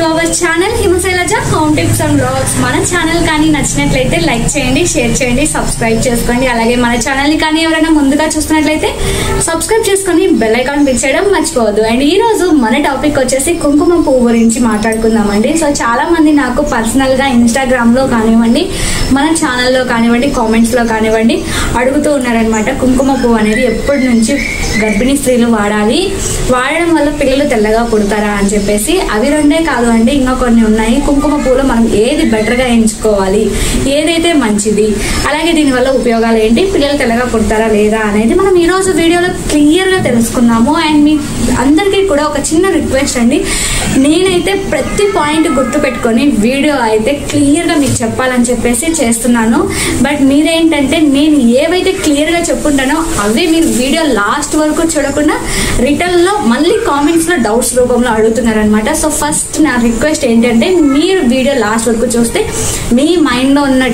hour channel Himashailaja home tips and blogs మన channel కానీ నచ్చినట్లయితే లైక్ చేయండి షేర్ చేయండి సబ్స్క్రైబ్ చేసుకోండి అలాగే మన ఛానల్ని కానీ ఎవరైనా ముందుగా చూస్తున్నట్లయితే సబ్స్క్రైబ్ చేసుకొని బెల్ ఐకాన్ క్లిక్ చేయడం మర్చిపోవద్దు అండ్ ఈ రోజు మన టాపిక్ వచ్చేసి కుంకుమ పువ్వు గురించి మాట్లాడుకుందామండి సో చాలా మంది నాకు పర్సనల్ గా ఇన్స్టాగ్రామ్ లో కానివ్వండి మన ఛానల్లో కానివ్వండి కామెంట్స్ లో కానివ్వండి అడుగుతూ ఉన్నారనమాట కుంకుమ పువ్వు అనేది ఎప్పటి నుంచి గర్భిణీ స్త్రీలు వాడాలి వాడడం వల్ల పిల్లలు తెల్లగా పుడతారా అని చెప్పేసి అవి రెండే కాదు అండి ఇంకా కొన్ని ఉన్నాయి కుంకుమ పువ్వులో మనం ఏది బెటర్గా ఎంచుకోవాలి ఏదైతే మంచిది అలాగే దీనివల్ల ఉపయోగాలు ఏంటి పిల్లలు తెల్లగా పుడతారా లేదా అనేది మనం ఈ రోజు వీడియోలో క్లియర్గా తెలుసుకుందాము అండ్ మీ అందరికీ కూడా ఒక చిన్న రిక్వెస్ట్ అండి నేనైతే ప్రతి పాయింట్ గుర్తు పెట్టుకొని వీడియో అయితే క్లియర్గా మీకు చెప్పాలని చెప్పేసి చేస్తున్నాను బట్ మీరేంటంటే నేను ఏవైతే క్లియర్గా చెప్పుంటానో అవే మీరు వీడియో లాస్ట్ వరకు చూడకుండా రిటర్న్ లో మళ్ళీ కామెంట్స్ లో డౌట్స్ రూపంలో అడుగుతున్నారనమాట సో ఫస్ట్ నా రిక్వెస్ట్ ఏంటంటే మీరు వీడియో లాస్ట్ వరకు చూస్తే మీ మైండ్ లో ఉన్న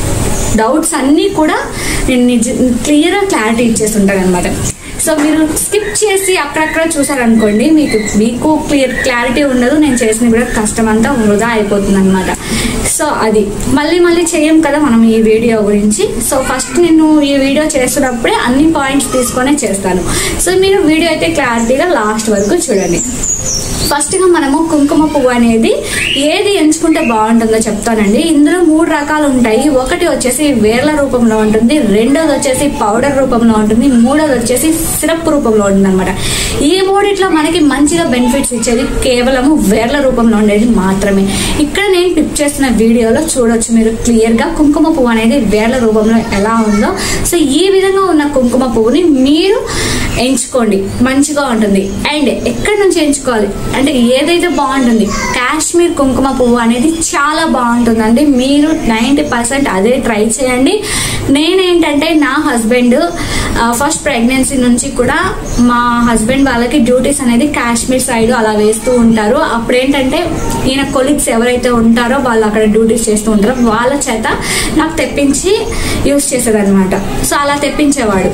డౌట్స్ అన్నీ కూడా నేను నిజ క్లియర్గా క్లారిటీ ఇచ్చేసి ఉంటాను అనమాట సో మీరు స్కిప్ చేసి అక్కడక్కడ చూసారనుకోండి మీకు మీకు క్లియర్ క్లారిటీ ఉండదు నేను చేసిన కూడా కష్టం అంతా వృధా అయిపోతుంది అనమాట సో అది మళ్ళీ మళ్ళీ చేయం కదా మనం ఈ వీడియో గురించి సో ఫస్ట్ నేను ఈ వీడియో చేస్తున్నప్పుడే అన్ని పాయింట్స్ తీసుకొనే చేస్తాను సో మీరు వీడియో అయితే క్లారిటీగా లాస్ట్ వరకు చూడండి ఫస్ట్గా మనము కుంకుమ పువ్వు అనేది ఏది ఎంచుకుంటే బాగుంటుందో చెప్తానండి ఇందులో మూడు రకాలు ఉంటాయి ఒకటి వచ్చేసి వేర్ల రూపంలో ఉంటుంది రెండోది వచ్చేసి పౌడర్ రూపంలో ఉంటుంది మూడోది వచ్చేసి సిరప్ రూపంలో ఉంటుంది అనమాట ఈ మూడిట్లో మనకి మంచిగా బెనిఫిట్స్ ఇచ్చేది కేవలము వేర్ల రూపంలో ఉండేది మాత్రమే ఇక్కడ నేను టిప్ చేస్తున్న వీడియోలో చూడొచ్చు మీరు క్లియర్గా కుంకుమ పువ్వు అనేది వేర్ల రూపంలో ఎలా ఉందో సో ఈ విధంగా ఉన్న కుంకుమ పువ్వుని మీరు ఎంచుకోండి మంచిగా ఉంటుంది అండ్ ఎక్కడి నుంచి ఎంచుకోవాలి అంటే ఏదైతే బాగుంటుంది కాశ్మీర్ కుంకుమ పువ్వు అనేది చాలా బాగుంటుందండి మీరు నైంటీ పర్సెంట్ అదే ట్రై చేయండి నేనేంటంటే నా హస్బెండ్ ఫస్ట్ ప్రెగ్నెన్సీ నుంచి కూడా మా హస్బెండ్ వాళ్ళకి డ్యూటీస్ అనేది కాశ్మీర్ సైడ్ అలా వేస్తూ ఉంటారు అప్పుడు ఏంటంటే ఈయన కొలీగ్స్ ఎవరైతే ఉంటారో వాళ్ళు అక్కడ డ్యూటీస్ చేస్తూ ఉంటారో వాళ్ళ చేత నాకు తెప్పించి యూస్ చేసేదన్నమాట సో అలా తెప్పించేవాడు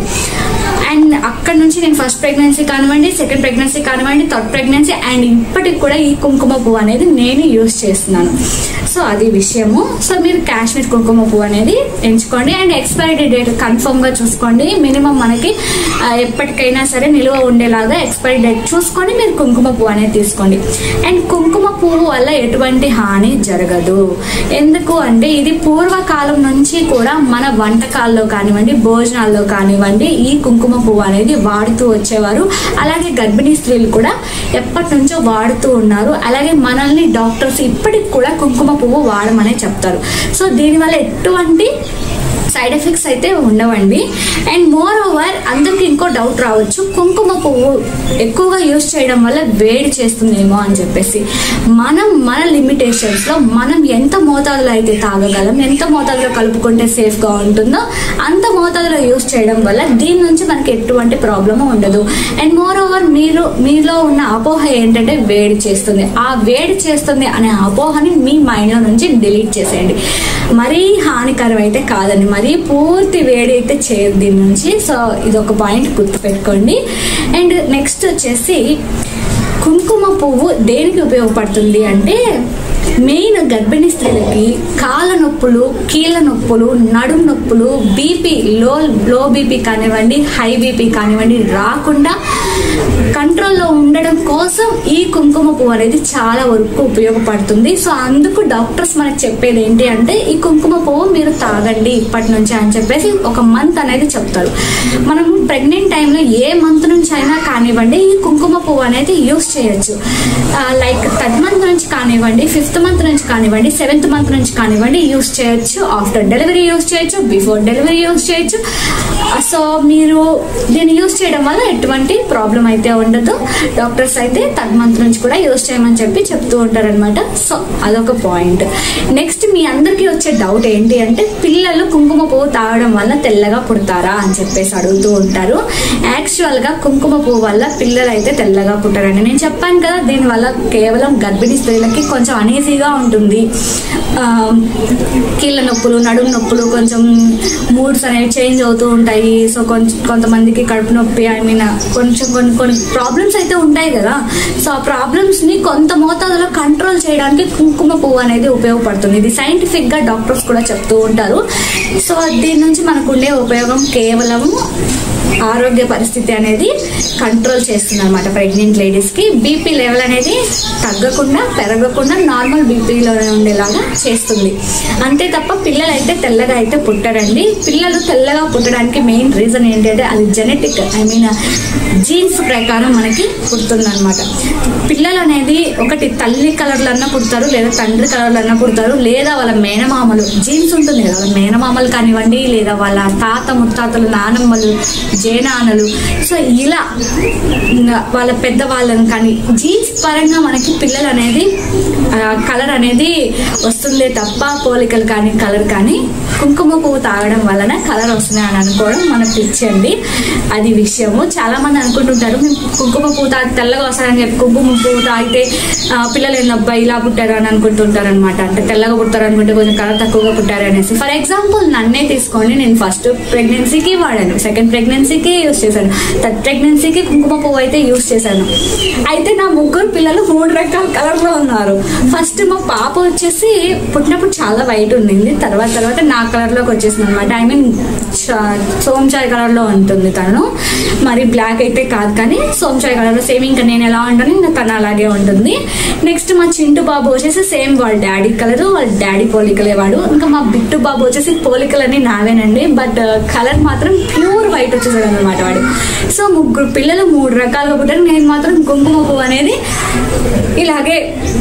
అండ్ అక్కడ నుంచి నేను ఫస్ట్ ప్రెగ్నెన్సీ కానివ్వండి సెకండ్ ప్రెగ్నెన్సీ కానివ్వండి థర్డ్ ప్రెగ్నెన్సీ అండ్ ఇప్పటికి కూడా ఈ కుంకుమ పువ్వు అనేది నేను యూస్ చేస్తున్నాను సో అది విషయము సో మీరు కాశ్మీర్ కుంకుమ పువ్వు అనేది ఎంచుకోండి అండ్ ఎక్స్పైరీ డేట్ కన్ఫర్మ్ గా చూసుకోండి మినిమం మనకి ఆ, ఎప్పటికైనా సరే నిలువ ఉండేలాగా ఎక్స్పైరీ డేట్ చూసుకొని మీరు కుంకుమ పువ్వు అనేది తీసుకోండి అండ్ కుంకుమ పువ్వు వల్ల ఎటువంటి హాని జరగదు ఎందుకు అంటే ఇది పూర్వకాలం నుంచి కూడా మన వంటకాల్లో కానివ్వండి భోజనాల్లో కానివ్వండి ఈ కుంకుమ పువ్వు అనేది వాడుతూ వచ్చేవారు అలాగే గర్భిణీ స్త్రీలు కూడా ఎప్పటి నుంచో వాడుతూ ఉన్నారు అలాగే మనల్ని డాక్టర్స్ ఇప్పటికి కూడా కుంకుమ పువ్వు వాడమనే చెప్తారు సో దీనివల్ల ఎటువంటి సైడ్ ఎఫెక్ట్స్ అయితే ఉండవండి అండ్ మోర్ ఓవర్ అందరికి ఇంకో డౌట్ రావచ్చు కుంకుమ పువ్వు ఎక్కువగా యూజ్ చేయడం వల్ల వేడి చేస్తుందేమో అని చెప్పేసి మనం మన లిమిటేషన్స్ లో మనం ఎంత మోతాదులో అయితే తాగగలం ఎంత మోతాదులో కలుపుకుంటే సేఫ్ గా ఉంటుందో అంత మోతాదులో యూజ్ చేయడం వల్ల దీని నుంచి మనకి ఎటువంటి ప్రాబ్లము ఉండదు అండ్ మోర్ ఓవర్ మీరు మీలో ఉన్న అపోహ ఏంటంటే వేడి చేస్తుంది ఆ వేడి చేస్తుంది అనే అపోహని మీ మైండ్ లో నుంచి డిలీట్ చేసేయండి మరీ హానికరం అయితే కాదండి మరీ పూర్తి వేడి అయితే చేయదు దీని నుంచి సో ఇది ఒక పాయింట్ గుర్తుపెట్టుకోండి అండ్ నెక్స్ట్ వచ్చేసి కుంకుమ పువ్వు దేనికి ఉపయోగపడుతుంది అంటే మెయిన్ గర్భిణీ స్త్రీలకి కాళ్ళ నొప్పులు కీళ్ళ నొప్పులు నడుము నొప్పులు బీపీ లో లో బీపీ కానివ్వండి హై బీపీ కానివ్వండి రాకుండా కంట్రోల్లో ఉండడం కోసం ఈ కుంకుమ పువ్వు అనేది చాలా వరకు ఉపయోగపడుతుంది సో అందుకు డాక్టర్స్ మనకు చెప్పేది ఏంటి అంటే ఈ కుంకుమ పువ్వు మీరు తాగండి ఇప్పటి నుంచి అని చెప్పేసి ఒక మంత్ అనేది చెప్తారు మనం ప్రెగ్నెంట్ టైంలో ఏ మంత్ నుంచి అయినా కానివ్వండి ఈ కుంకుమ పువ్వు అనేది యూస్ చేయొచ్చు లైక్ థర్డ్ మంత్ నుంచి కానివ్వండి ఫిఫ్త్ మంత్ నుంచి కానివ్వండి సెవెంత్ మంత్ నుంచి కానివ్వండి యూస్ చేయొచ్చు ఆఫ్టర్ డెలివరీ యూస్ చేయొచ్చు బిఫోర్ డెలివరీ యూస్ చేయొచ్చు సో మీరు దీన్ని యూస్ చేయడం వల్ల ఎటువంటి ప్రాబ్లం అయితే ఉండదు డాక్టర్స్ అయితే థర్డ్ మంత్ నుంచి కూడా యూస్ చేయమని చెప్పి చెప్తూ ఉంటారనమాట సో అదొక పాయింట్ నెక్స్ట్ మీ అందరికీ వచ్చే డౌట్ ఏంటి అంటే పిల్లలు కుంకుమ పువ్వు తాగడం వల్ల తెల్లగా పుడతారా అని చెప్పేసి అడుగుతూ ఉంటారు యాక్చువల్ గా కుంకుమ పువ్వు వల్ల పిల్లలు అయితే తెల్లగా పుట్టారండి నేను చెప్పాను కదా దీనివల్ల కేవలం గర్భిణీ స్త్రీలకి కొంచెం అనీజీగా ఉంటుంది ఆ, కీళ్ళ నొప్పులు నడుము నొప్పులు కొంచెం మూడ్స్ అనేవి చేంజ్ అవుతూ ఉంటాయి సో కొంచెం కొంతమందికి కడుపు నొప్పి ఐ మీన్ కొంచెం కొన్ని కొన్ని ప్రాబ్లమ్స్ అయితే ఉంటాయి కదా సో ఆ ప్రాబ్లమ్స్ ని కొంత మోతాదులో కంట్రోల్ చేయడానికి కుంకుమ పువ్వు అనేది ఉపయోగపడుతుంది ఇది సైంటిఫిక్ గా డాక్టర్స్ కూడా చెప్తూ ఉంటారు సో దీని నుంచి మనకు ఉండే ఉపయోగం కేవలం ఆరోగ్య పరిస్థితి అనేది కంట్రోల్ చేస్తుంది అనమాట ప్రెగ్నెంట్ లేడీస్ కి బీపీ లెవెల్ అనేది తగ్గకుండా పెరగకుండా నార్మల్ బీపీలో ఉండేలాగా చేస్తుంది అంతే తప్ప పిల్లలు అయితే తెల్లగా అయితే పుట్టరండి పిల్లలు తెల్లగా పుట్టడానికి మెయిన్ రీజన్ ఏంటంటే అది జెనెటిక్ ఐ మీన్ జీన్స్ ప్రకారం మనకి పుడుతుందన్నమాట పిల్లలు అనేది ఒకటి తల్లి కలర్లో అన్నా పుడతారు లేదా తండ్రి కలర్లో అన్నా పుడతారు లేదా వాళ్ళ మేనమామలు జీన్స్ ఉంటుంది కదా వాళ్ళ మేనమామలు కానివ్వండి లేదా వాళ్ళ తాత ముత్తాతలు నానమ్మలు జేనాన్నలు సో ఇలా ఇంకా వాళ్ళ పెద్దవాళ్ళని కానీ జీన్స్ పరంగా మనకి పిల్లలు అనేది కలర్ అనేది వస్తుందే తప్ప పోలికలు కానీ కలర్ కానీ కుంకుమ పువ్వు తాగడం వలన కలర్ వస్తుంది అని అనుకోవడం మన పిచ్చి అండి అది విషయము చాలా మంది అనుకుంటుంటారు మేము కుంకుమ పువ్వు తాగి తెల్లగా వస్తారని చెప్పి కుంకుమ పువ్వు తాగితే ఆ, పిల్లలు ఏందబ్బా ఇలా పుట్టారు అని అనుకుంటుంటారు అనమాట అంటే తెల్లగా పుట్టారు అనుకుంటే కొంచెం కలర్ తక్కువగా పుట్టారు అనేసి ఫర్ ఎగ్జాంపుల్ నన్నే తీసుకోండి నేను ఫస్ట్ ప్రెగ్నెన్సీకి వాడాను సెకండ్ ప్రెగ్నెన్సీకి యూస్ చేశాను థర్డ్ ప్రెగ్నెన్సీకి కుంకుమ పువ్వు అయితే యూస్ చేశాను అయితే నా ముగ్గురు పిల్లలు మూడు రకాల కలర్ లో ఉన్నారు ఫస్ట్ మా పాప వచ్చేసి పుట్టినప్పుడు చాలా వైట్ ఉండింది తర్వాత తర్వాత నా కలర్ లోకి వచ్చేసింది అనమాట ఐ మీన్ సోంచాయ్ కలర్ లో ఉంటుంది తను మరి బ్లాక్ అయితే కాదు కానీ సోంచాయ్ కలర్ లో సేమ్ ఇంకా నేను ఎలా ఉంటాను ఇంకా తను అలాగే ఉంటుంది నెక్స్ట్ మా చింటు బాబు వచ్చేసి సేమ్ వాళ్ళ డాడీ కలర్ వాళ్ళ డాడీ పోలికలే వాడు ఇంకా మా బిట్టు బాబు వచ్చేసి పోలికలన్నీ నావేనండి బట్ కలర్ మాత్రం ప్యూర్ వైట్ వచ్చేసాడు అనమాట వాడు సో ముగ్గురు పిల్లలు మూడు రకాలుగా పుట్టారు నేను మాత్రం కుంకుమ పువ్వు అనేది ఇలాగే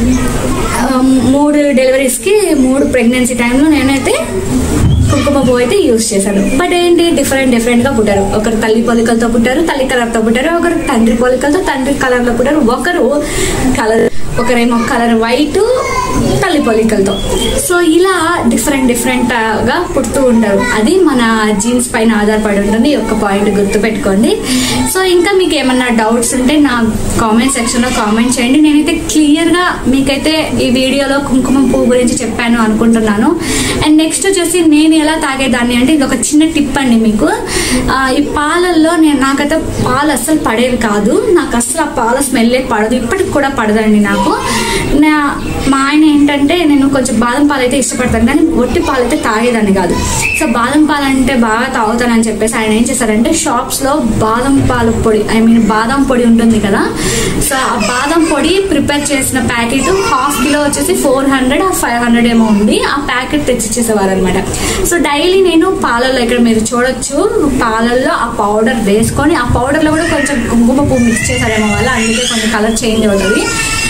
ఆ, మూడు డెలివరీస్కి మూడు ప్రెగ్నెన్సీ టైంలో నేనైతే కుంకుమ పువ్వు అయితే యూస్ చేశాను బట్ ఏంటి డిఫరెంట్ డిఫరెంట్ గా పుట్టారు ఒకరు తల్లి పోలికలతో పుట్టారు తల్లి కలర్ తో పుట్టారు ఒకరు తండ్రి పోలికలతో తండ్రి కలర్ లో పుట్టారు ఒకరు కలర్ ఒకరేమో కలర్ వైట్ తల్లి పోలికలతో సో ఇలా డిఫరెంట్ డిఫరెంట్ గా పుడుతూ ఉంటారు అది మన జీన్స్ పైన ఆధారపడి ఉంటుంది ఈ ఒక్క పాయింట్ గుర్తుపెట్టుకోండి సో ఇంకా మీకు ఏమన్నా డౌట్స్ ఉంటే నా కామెంట్ సెక్షన్ లో కామెంట్ చేయండి నేనైతే క్లియర్ గా మీకైతే ఈ వీడియోలో కుంకుమ పువ్వు గురించి చెప్పాను అనుకుంటున్నాను అండ్ నెక్స్ట్ వచ్చేసి నేను ఎలా తాగేదాన్ని అంటే ఇది ఒక చిన్న టిప్ అండి మీకు ఆ, ఈ పాలల్లో నేను నాకైతే పాలు అస్సలు పడేవి కాదు నాకు అస్సలు ఆ పాల స్మెల్లే పడదు ఇప్పటికి కూడా పడదండి నాకు నా మా ఆయన ఏంటంటే నేను కొంచెం బాదం పాలు అయితే ఇష్టపడతాను కానీ ఒట్టి పాలు అయితే తాగేదాన్ని కాదు సో బాదం పాలు అంటే బాగా తాగుతానని చెప్పేసి ఆయన ఏం చేశారంటే షాప్స్ లో బాదం పాలు పొడి ఐ మీన్ బాదం పొడి ఉంటుంది కదా సో ఆ బాదం పొడి ప్రిపేర్ చేసిన ప్యాకెట్ హాఫ్ కిలో వచ్చేసి ఫోర్ హండ్రెడ్ ఆ ఫైవ్ హండ్రెడ్ ఏమో ఉంది ఆ ప్యాకెట్ తెచ్చిచ్చేసేవారు అనమాట సో డైలీ నేను పాలల్లో ఇక్కడ మీరు చూడొచ్చు పాలల్లో ఆ పౌడర్ వేసుకొని ఆ పౌడర్ లో కూడా కొంచెం కుంకుమ పువ్వు మిక్స్ చేశారేమో వల్ల అందుకే కొంచెం కలర్ చేంజ్ అవుతుంది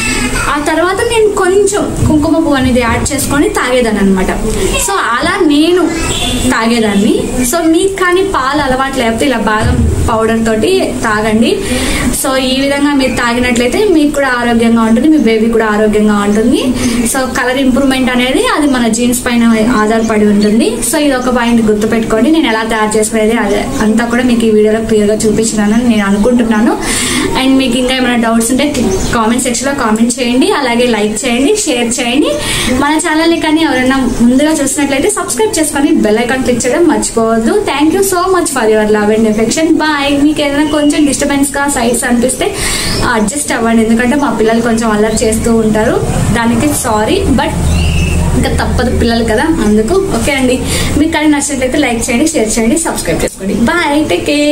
ఆ తర్వాత నేను కొంచెం కుంకుమ పువ్వు అనేది యాడ్ చేసుకొని తాగేదాన్ని అనమాట సో అలా నేను తాగేదాన్ని సో మీకు కానీ పాలు అలవాటు లేకపోతే ఇలా బాదం పౌడర్ తోటి తాగండి సో ఈ విధంగా మీరు తాగినట్లయితే మీకు కూడా ఆరోగ్యంగా ఉంటుంది మీ బేబీ కూడా ఆరోగ్యంగా ఉంటుంది సో కలర్ ఇంప్రూవ్మెంట్ అనేది అది మన జీన్స్ పైన ఆధారపడి ఉంటుంది సో ఇది ఒక పాయింట్ గుర్తుపెట్టుకోండి నేను ఎలా తయారు చేసుకునేది అదే అంతా కూడా మీకు ఈ వీడియోలో క్లియర్గా చూపించినానని నేను అనుకుంటున్నాను అండ్ మీకు ఇంకా ఏమైనా డౌట్స్ ఉంటే కామెంట్ సెక్షన్లో కామెంట్ చేయండి అలాగే లైక్ చేయండి షేర్ చేయండి మన ఛానల్ని కానీ ఎవరైనా ముందుగా చూసినట్లయితే సబ్స్క్రైబ్ చేసుకొని బెల్ ఐకాన్ క్లిక్ చేయడం మర్చిపోవద్దు thank you so much for your love and affection bye మీకు ఏదైనా కొంచెం డిస్టర్బెన్స్గా సైడ్స్ అనిపిస్తే అడ్జస్ట్ అవ్వండి ఎందుకంటే మా పిల్లలు కొంచెం అల్లరి చేస్తూ ఉంటారు దానికి సారీ బట్ ఇంకా తప్పదు పిల్లలు కదా అందుకు ఓకే అండి మీకు కానీ నచ్చినట్లయితే లైక్ చేయండి షేర్ చేయండి సబ్స్క్రైబ్ చేసుకోండి బాయ్ టేక్ కేర్